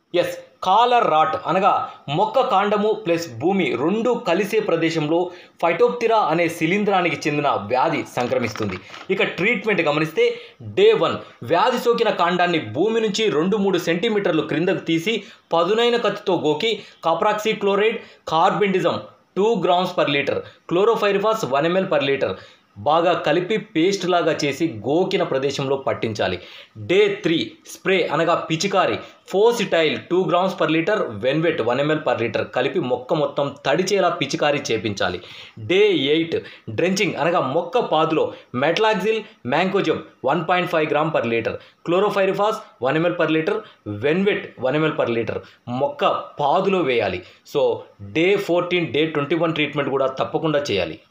yes caller rot అనగా మొక్క కాండము ప్లస్ భూమి రెండు కలిసే ప్రదేశంలో ఫైటోప్తిరా అనే శిలీంధ్రానికి చెందిన వ్యాధి సంక్రమిస్తుంది ఇక ట్రీట్మెంట్ గమనిస్తే డే వన్ వ్యాధి సోకిన కాండాన్ని భూమి నుంచి రెండు మూడు సెంటీమీటర్లు క్రిందకు తీసి పదునైన కత్తితో గోకి copper oxy chloride carbendazim two grams per litre chlorpyrifos one ML per litre బాగా కలిపి పేస్ట్ లాగా చేసి గోకిన ప్రదేశంలో పట్టించాలి డే త్రీ స్ప్రే అనగా పిచికారి fosetyl two grams per litre వెన్వెట్ వన్ ఎంఎల్ పర్ లీటర్ కలిపి మొక్క మొత్తం తడిచేలా పిచికారి చేపించాలి డే ఎయిట్ డ్రెంచింగ్ అనగా మొక్క పాదులో metalaxyl mancozeb one point five gram per litre chlorpyrifos one ML per litre వెన్వెట్ వన్ ఎంఎల్ పర్ లీటర్ మొక్క పాదులో వేయాలి so day fourteen day twenty one treatment కూడా తప్పకుండా చేయాలి